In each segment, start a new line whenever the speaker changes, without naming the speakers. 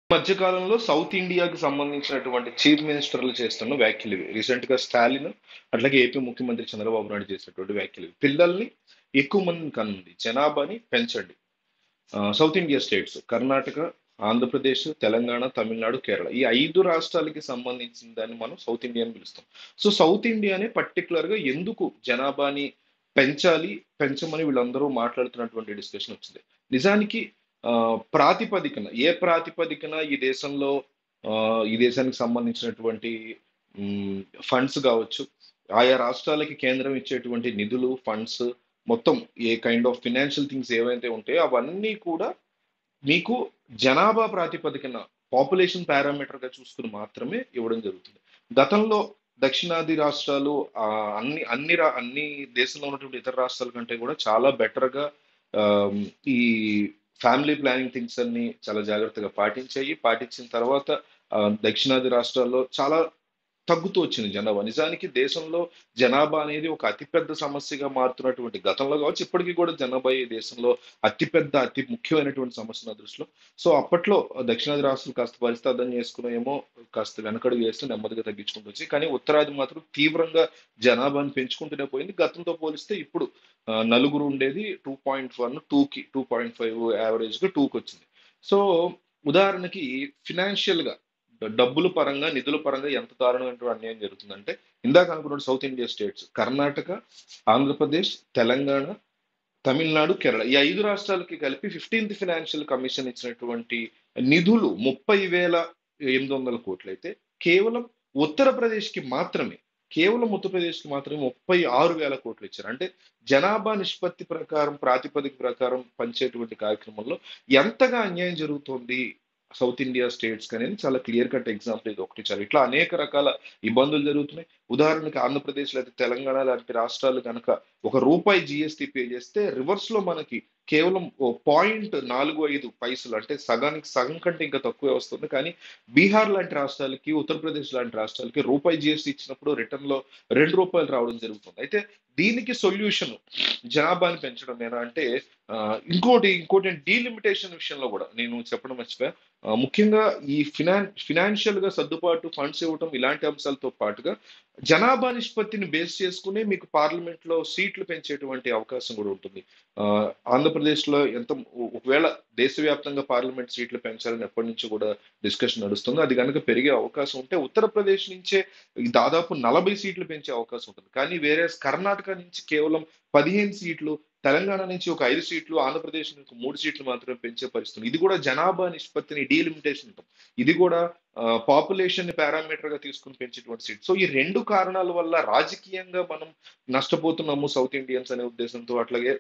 మధ్య కాలంలో సౌత్ ఇండియాకి సంబంధించినటువంటి చీఫ్ మినిస్టర్లు చేస్తున్న వ్యాఖ్యలు ఇవి రీసెంట్ గా స్టాలిన్ అట్లాగే ఏపీ ముఖ్యమంత్రి చంద్రబాబు నాయుడు చేసినటువంటి వ్యాఖ్యలు ఇవి. పిల్లల్ని ఎక్కువ మందిని కనండి జనాభాని పెంచండి ఆ, south India states Karnataka Andhra Pradesh Telangana Tamil Nadu Kerala ఈ ఐదు రాష్ట్రాలకి సంబంధించిన దాన్ని మనం సౌత్ ఇండియా అని పిలుస్తాం సో సౌత్ ఇండియానే పర్టికులర్ గా ఎందుకు జనాభాని పెంచాలి పెంచమని వీళ్ళందరూ మాట్లాడుతున్నటువంటి డిస్కషన్ వచ్చింది నిజానికి ఆ, ప్రాతిపదికన ఏ ప్రాతిపదికన ఈ దేశంలో ఆ, ఈ దేశానికి సంబంధించినటువంటి ఫండ్స్ కావచ్చు ఆయా రాష్ట్రాలకి కేంద్రం ఇచ్చేటువంటి నిధులు ఫండ్స్ మొత్తం a kind of financial things ఏవైతే ఉంటాయో అవన్నీ కూడా మీకు జనాభా ప్రాతిపదికన పాపులేషన్ పారామీటర్ గా చూసుకుని మాత్రమే ఇవ్వడం జరుగుతుంది గతంలో దక్షిణాది రాష్ట్రాలు ఆ, అన్ని అన్ని రా- అన్ని దేశంలో ఉన్నటువంటి ఇతర రాష్ట్రాల కంటే కూడా చాలా బెటర్ గా ఆమ్, ఈ ఫ్యామిలీ ప్లానింగ్ థింగ్స్ అన్ని చాలా జాగ్రత్తగా పాటించాయి పాటించిన తర్వాత ఆ, దక్షిణాది రాష్ట్రాల్లో చాలా తగ్గుతూ వచ్చింది జనాభా నిజానికి దేశంలో జనాభా అనేది ఒక అతిపెద్ద సమస్యగా మారుతున్నటువంటి గతంలో కావచ్చు ఇప్పటికీ కూడా జనాభా ఈ దేశంలో అతిపెద్ద అతి ముఖ్యమైనటువంటి సమస్య నా దృష్టిలో సో అప్పట్లో దక్షిణాది రాష్ట్రాలు కాస్త పరిస్థితి అర్థం చేసుకునేమో కాస్త వెనకడుగు వేస్తూ నెమ్మదిగా తగ్గించుకుంటూ వచ్చి కానీ ఉత్తరాది మాత్రం తీవ్రంగా జనాభాని పెంచుకుంటూనే పోయింది గతంతో పోలిస్తే ఇప్పుడు ఆ, నలుగురు ఉండేది టూ పాయింట్ వన్ టూకి టూ పాయింట్ ఫైవ్ యావరేజ్ గా టూకి వచ్చింది సో ఉదాహరణకి ఫినాన్షియల్ గా డబ్బుల పరంగా నిధుల పరంగా ఎంత దారుణమైనటువంటి అన్యాయం జరుగుతుందంటే ఇందాక అనుకున్న south India states Karnataka Andhra Pradesh Telangana Tamil Nadu Kerala ఈ ఐదు రాష్ట్రాలకి కలిపి ఫిఫ్టీన్త్ ఫినాన్షియల్ కమిషన్ ఇచ్చినటువంటి నిధులు ముప్పై వేల ఎనిమిది వందల కోట్లు అయితే కేవలం ఉత్తరప్రదేశ్ కి మాత్రమే కేవలం ఉత్తరప్రదేశ్ కి మాత్రమే ముప్పై ఆరు వేల కోట్లు ఇచ్చారు అంటే జనాభా నిష్పత్తి ప్రకారం ప్రాతిపదిక ప్రకారం పంచేటువంటి కార్యక్రమంలో ఎంతగా అన్యాయం జరుగుతోంది సౌత్ ఇండియా స్టేట్స్ అనేది చాలా క్లియర్ కట్ ఎగ్జాంపుల్ ఇది ఒకటి చాలు ఇట్లా అనేక రకాల ఇబ్బందులు జరుగుతున్నాయి ఉదాహరణకి ఆంధ్రప్రదేశ్ లేదా తెలంగాణ లాంటి రాష్ట్రాలు కనుక ఒక రూపాయి జిఎస్టీ పే చేస్తే రివర్స్ లో మనకి కేవలం పాయింట్ నాలుగు ఐదు పైసలు అంటే సగానికి సగం కంటే ఇంకా తక్కువే వస్తుంది కానీ బీహార్ లాంటి రాష్ట్రాలకి ఉత్తరప్రదేశ్ లాంటి రాష్ట్రాలకి రూపాయి జిఎస్టీ ఇచ్చినప్పుడు రిటర్న్ లో రెండు రూపాయలు రావడం జరుగుతుంది అయితే దీనికి సొల్యూషన్ జనాభాని పెంచడమేనా అంటే ఆ, ఇంకోటి ఇంకోటి డీలిమిటేషన్ విషయంలో కూడా నేను చెప్పడం మర్చిపోయా ఆ, ముఖ్యంగా ఈ ఫినాన్ ఫినాన్షియల్ గా సర్దుబాటు ఫండ్స్ ఇవ్వటం ఇలాంటి అంశాలతో పాటుగా జనాభా నిష్పత్తిని బేస్ చేసుకునే మీకు పార్లమెంట్ లో సీట్లు పెంచేటువంటి అవకాశం కూడా ఉంటుంది ఆ, ఆంధ్రప్రదేశ్ లో ఎంత ఒకవేళ దేశవ్యాప్తంగా పార్లమెంట్ సీట్లు పెంచాలని ఎప్పటి నుంచి కూడా డిస్కషన్ నడుస్తుంది అది కనుక పెరిగే అవకాశం ఉంటే ఉత్తరప్రదేశ్ నుంచే ఈ దాదాపు నలభై సీట్లు పెంచే అవకాశం ఉంటుంది కానీ వేరే కర్ణాటక నుంచి కేవలం పదిహేను సీట్లు తెలంగాణ నుంచి ఒక ఐదు సీట్లు ఆంధ్రప్రదేశ్ నుంచి ఒక మూడు సీట్లు మాత్రమే పెంచే పరిస్థితి ఉంది. ఇది కూడా జనాభా నిష్పత్తిని డీలిమిటేషన్ ఉంటుంది ఇది కూడా పాపులేషన్ పారామీటర్ గా తీసుకుని పెంచేటువంటి సీట్ సో ఈ రెండు కారణాల వల్ల రాజకీయంగా మనం నష్టపోతున్నాము సౌత్ ఇండియన్స్ అనే ఉద్దేశంతో అట్లాగే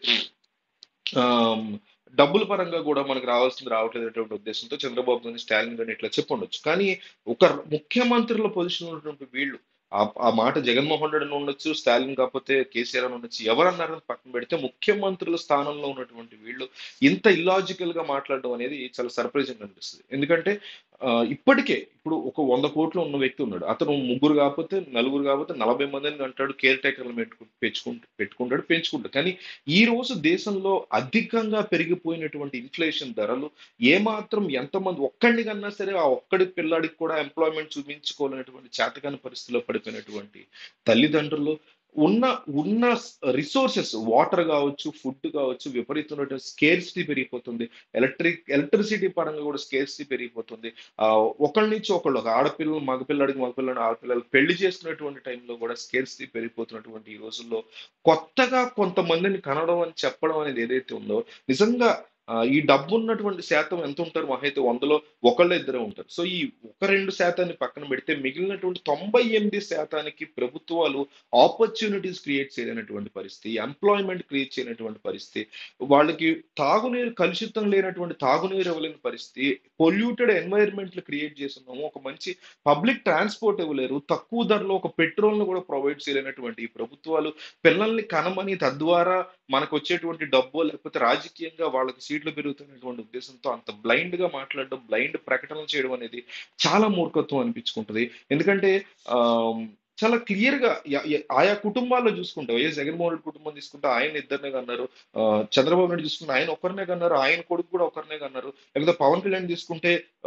ఆమ్, డబ్బుల పరంగా కూడా మనకు రావాల్సింది రావట్లేదనేటువంటి ఉద్దేశంతో చంద్రబాబు గారిని స్టాలిన్ గారిని ఇట్లా చెప్పండొచ్చు కానీ ఒక ముఖ్యమంత్రుల పొజిషన్ ఉన్నటువంటి వీళ్ళు ఆ ఆ మాట జగన్మోహన్ రెడ్డి అని ఉండొచ్చు స్టాలిన్ కాకపోతే కేసీఆర్ అని ఉండొచ్చు ఎవరన్నారని పక్కన పెడితే ముఖ్యమంత్రుల స్థానంలో ఉన్నటువంటి వీళ్ళు ఇంత ఇల్లాజికల్ గా మాట్లాడడం అనేది చాలా సర్ప్రైజింగ్ అనిపిస్తుంది ఎందుకంటే ఆ, ఇప్పటికే ఇప్పుడు ఒక వంద కోట్లు ఉన్న వ్యక్తి ఉన్నాడు అతను ముగ్గురు కాకపోతే నలుగురు కాకపోతే నలభై మందిని అంటాడు కేర్ టేకర్లు పెట్టుకుంటూ పెట్టుకుంటాడు పెంచుకుంటాడు కానీ ఈ రోజు దేశంలో అధికంగా పెరిగిపోయినటువంటి ఇన్ఫ్లేషన్ ధరలు ఏమాత్రం ఎంతమంది ఒక్కడిని కన్నా సరే ఆ ఒక్కడి పిల్లాడికి కూడా ఎంప్లాయ్మెంట్ చూపించుకోవాలనేటువంటి చేతకాని పరిస్థితిలో పడిపోయినటువంటి తల్లిదండ్రులు ఉన్న ఉన్న రిసోర్సెస్ వాటర్ కావచ్చు ఫుడ్ కావచ్చు విపరీతమైన స్కేర్సిటీ పెరిగిపోతుంది ఎలక్ట్రిక్ ఎలక్ట్రిసిటీ పరంగా కూడా స్కేర్సిటీ పెరిగిపోతుంది ఆ ఒకళ్ళ నుంచి ఒకళ్ళు ఒక ఆడపిల్లలు మగపిల్లాడికి మగపిల్లని ఆడపిల్లలు పెళ్లి చేస్తున్నటువంటి టైంలో కూడా స్కేర్సిటీ పెరిగిపోతున్నటువంటి ఈ రోజుల్లో కొత్తగా కొంతమందిని కనడం అని చెప్పడం అనేది ఏదైతే ఉందో నిజంగా ఆ, ఈ డబ్బు ఉన్నటువంటి శాతం ఎంత ఉంటారు మహా అయితే వందలో ఒకళ్ళు ఇద్దరే ఉంటారు సో ఈ ఒక రెండు శాతాన్ని పక్కన పెడితే మిగిలినటువంటి తొంభై ఎనిమిది శాతానికి ప్రభుత్వాలు ఆపర్చునిటీస్ క్రియేట్ చేయలేనటువంటి పరిస్థితి ఎంప్లాయ్మెంట్ క్రియేట్ చేయనటువంటి పరిస్థితి వాళ్ళకి తాగునీరు కలుషితం లేనటువంటి తాగునీరు ఇవ్వలేని పరిస్థితి పొల్యూటెడ్ ఎన్వైరన్మెంట్లు క్రియేట్ చేస్తున్నాము ఒక మంచి పబ్లిక్ ట్రాన్స్పోర్ట్ ఇవ్వలేరు తక్కువ ధరలో ఒక పెట్రోల్ ను కూడా ప్రొవైడ్ చేయలేనటువంటి ఈ ప్రభుత్వాలు పిల్లల్ని కనమని తద్వారా మనకు వచ్చేటువంటి డబ్బు లేకపోతే రాజకీయంగా వాళ్ళకి సీట్లు పెరుగుతున్నటువంటి ఉద్దేశంతో అంత బ్లైండ్ గా మాట్లాడడం బ్లైండ్ ప్రకటనలు చేయడం అనేది చాలా మూర్ఖత్వం అనిపించుకుంటది ఎందుకంటే ఆమ్, చాలా క్లియర్ గా యా- యా- ఆయా కుటుంబాల్లో చూసుకుంటే వైఎస్ జగన్మోహన్ రెడ్డి కుటుంబం తీసుకుంటే ఆయన ఇద్దరినే కన్నారు ఆ, చంద్రబాబు నాయుడు చూసుకుంటే ఆయన ఒకరినే కన్నారు ఆయన కొడుకు కూడా ఒకరినే కన్నారు లేకపోతే పవన్ కళ్యాణ్ తీసుకుంటే ఆ,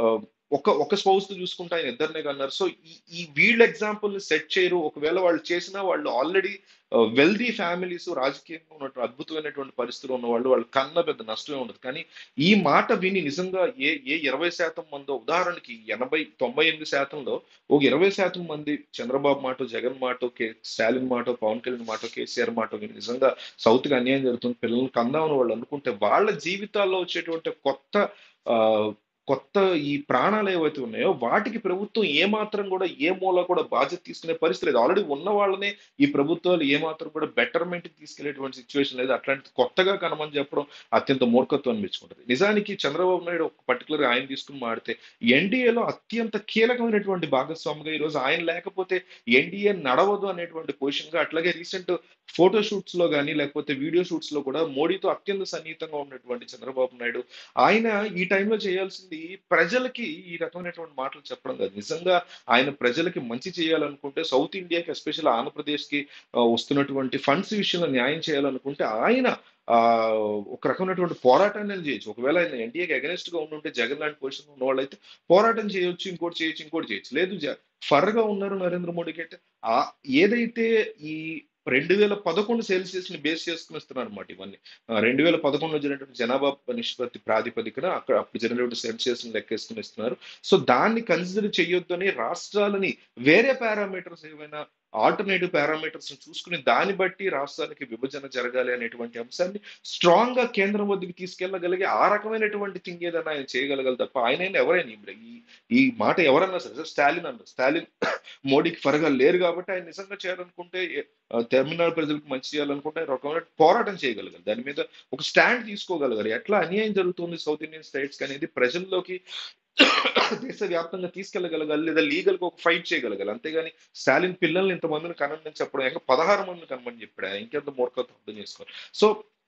ఒక ఒక స్పౌస్ తో చూసుకుంటే ఆయన ఇద్దరినే కన్నారు సో ఈ ఈ వీళ్ళ ఎగ్జాంపుల్ ని సెట్ చేయరు ఒకవేళ వాళ్ళు చేసినా వాళ్ళు ఆల్రెడీ వెల్దీ ఫ్యామిలీస్ రాజకీయంగా ఉన్నటువంటి అద్భుతమైనటువంటి పరిస్థితులు ఉన్న వాళ్ళు వాళ్ళు కన్నా పెద్ద నష్టమే ఉండదు కానీ ఈ మాట విని నిజంగా ఏ ఏ ఇరవై శాతం మందో ఉదాహరణకి ఎనభై తొంభై ఎనిమిది శాతంలో ఒక ఇరవై శాతం మంది చంద్రబాబు మాట జగన్ మాట కే స్టాలిన్ మాట పవన్ కళ్యాణ్ మాట కేసీఆర్ మాట విని నిజంగా సౌత్ కి అన్యాయం జరుగుతుంది పిల్లల్ని కందామని వాళ్ళు అనుకుంటే వాళ్ళ జీవితాల్లో వచ్చేటువంటి కొత్త ఆ కొత్త ఈ ప్రాణాలు ఏవైతే ఉన్నాయో వాటికి ప్రభుత్వం ఏమాత్రం కూడా ఏ మూల కూడా బాధ్యత తీసుకునే పరిస్థితి లేదు ఆల్రెడీ ఉన్న వాళ్ళనే ఈ ప్రభుత్వాలు ఏమాత్రం కూడా బెటర్మెంట్ తీసుకెళ్లేటువంటి సిచ్యువేషన్ లేదు అట్లాంటి కొత్తగా కనమని చెప్పడం అత్యంత మూర్ఖత్వం అనిపించుకుంటుంది నిజానికి చంద్రబాబు నాయుడు ఒక పర్టికులర్ ఆయన తీసుకుని మాడితే ఎన్డీఏలో అత్యంత కీలకమైనటువంటి భాగస్వామిగా ఈరోజు ఆయన లేకపోతే ఎన్డీఏ నడవదు అనేటువంటి పొజిషన్ గా అట్లాగే రీసెంట్ ఫోటో షూట్స్ లో కానీ లేకపోతే వీడియో షూట్స్ లో కూడా మోడీతో అత్యంత సన్నిహితంగా ఉన్నటువంటి చంద్రబాబు నాయుడు ఆయన ఈ టైంలో చేయాల్సింది ప్రజలకి ఈ రకమైనటువంటి మాటలు చెప్పడం కాదు నిజంగా ఆయన ప్రజలకి మంచి చేయాలనుకుంటే సౌత్ ఇండియాకి ఎస్పెషల్ ఆంధ్రప్రదేశ్ కి వస్తున్నటువంటి ఫండ్స్ విషయంలో న్యాయం చేయాలనుకుంటే ఆయన ఆ ఒక రకమైనటువంటి పోరాటాన్ని ఆయన చేయొచ్చు ఒకవేళ ఆయన ఎన్డీఏకి అగెనిస్ట్ గా ఉండుంటే జగన్ లాంటి పొజిషన్ ఉన్న వాళ్ళైతే పోరాటం చేయొచ్చు ఇంకోటి చేయొచ్చు ఇంకోటి చేయొచ్చు లేదు ఫర్ గా ఉన్నారు నరేంద్ర మోడీకి అయితే ఆ ఏదైతే ఈ రెండు వేల పదకొండు సెల్సియస్ ని బేస్ చేసుకుని ఇస్తున్నారు అనమాట ఇవన్నీ రెండు వేల పదకొండులో జరిగినటువంటి జనాభా నిష్పత్తి ప్రాతిపదికన అక్కడ అప్పుడు జరిగినటువంటి సెన్సియస్ ని లెక్కేసుకుని ఇస్తున్నారు సో దాన్ని కన్సిడర్ చేయొద్దని రాష్ట్రాలని వేరే పారామీటర్స్ ఏవైనా ఆల్టర్నేటివ్ పారామీటర్స్ చూసుకుని దాన్ని బట్టి రాష్ట్రానికి విభజన జరగాలి అనేటువంటి అంశాన్ని స్ట్రాంగ్ గా కేంద్రం వద్దకు తీసుకెళ్లగలిగే ఆ రకమైనటువంటి థింగ్ ఏదైనా ఆయన చేయగలగాలి తప్ప ఆయన ఎవరైనా ఇప్పుడు ఈ ఈ మాట ఎవరన్నా సరే స్టాలిన్ అన్నారు స్టాలిన్ మోడీకి ఫరగా లేరు కాబట్టి ఆయన నిజంగా చేయాలనుకుంటే తమిళనాడు ప్రజలకు మంచి చేయాలనుకుంటే రకమైన పోరాటం చేయగలగాలి దాని మీద ఒక స్టాండ్ తీసుకోగలగాలి ఎట్లా అన్యాయం జరుగుతుంది సౌత్ ఇండియన్ స్టేట్స్ అనేది ప్రజల్లోకి దేశవ్యాప్తంగా తీసుకెళ్లగలగాలి లేదా లీగల్ గా ఒక ఫైట్ చేయగలగాలి అంతేగాని స్టాలిన్ పిల్లల్ని ఇంతమందిని కనండి చెప్పడం ఇంకా పదహారు మందిని కనమని చెప్పాడు ఇంకెంత మూర్ఖత్వం అర్థం చేసుకోవాలి సో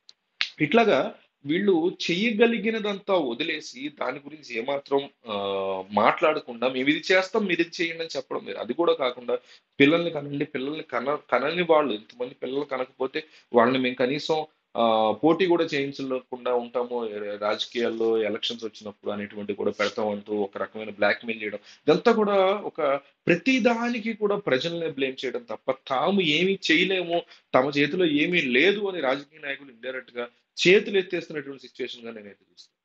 ఇట్లాగా వీళ్ళు చెయ్యగలిగినదంతా వదిలేసి దాని గురించి ఏమాత్రం మాట్లాడకుండా మేము ఇది చేస్తాం మీరు ఇది చేయండి అని చెప్పడం లేదు అది కూడా కాకుండా పిల్లల్ని కనండి పిల్లల్ని కన కనని వాళ్ళు ఇంతమంది పిల్లలు కనకపోతే వాళ్ళని మేము కనీసం పోటీ కూడా చేయించకుండా ఉంటాము రాజకీయాల్లో ఎలక్షన్స్ వచ్చినప్పుడు అనేటువంటి కూడా పెడతాం అంటూ ఒక రకమైన బ్లాక్ మెయిల్ చేయడం ఇదంతా కూడా ఒక ప్రతి దానికి కూడా ప్రజల్ని బ్లేమ్ చేయడం తప్ప తాము ఏమీ చేయలేము తమ చేతిలో ఏమీ లేదు అని రాజకీయ నాయకులు ఇండైరెక్ట్ గా చేతులు ఎత్తేస్తున్నటువంటి సిచ్యువేషన్ గా నేనైతే చూస్తాను